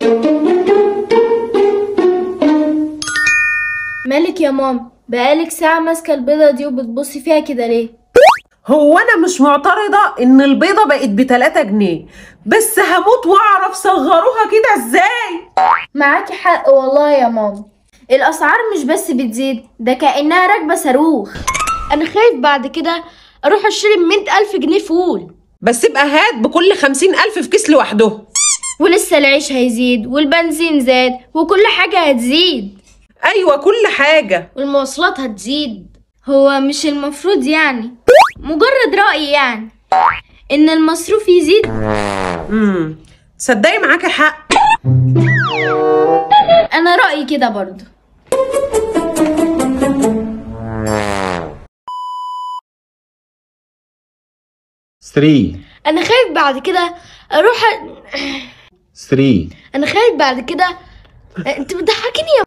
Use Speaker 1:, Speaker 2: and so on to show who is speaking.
Speaker 1: مالك يا ماما بقالك ساعة ماسكة البيضة دي وبتبصي فيها كده ليه
Speaker 2: هو انا مش معترضة ان البيضة بقت بتلاتة جنيه بس هموت واعرف صغروها كده ازاي
Speaker 1: معاكي حق والله يا ماما الأسعار مش بس بتزيد ده كأنها راكبة صاروخ أنا خايف بعد كده أروح أشتري بمية ألف جنيه فول
Speaker 2: بس يبقى هات بكل خمسين ألف في كيس لوحده
Speaker 1: ولسه العيش هيزيد والبنزين زاد وكل حاجة هتزيد
Speaker 2: أيوة كل حاجة
Speaker 1: والمواصلات هتزيد هو مش المفروض يعني مجرد رأي يعني إن المصروف يزيد
Speaker 2: امم صدقي معاكي حق
Speaker 1: أنا رأيي كده برضو
Speaker 3: three,
Speaker 1: أنا خايف بعد كده أروح أ...
Speaker 3: three.
Speaker 1: أنا خايف بعد كده أنت بتضحكيني يا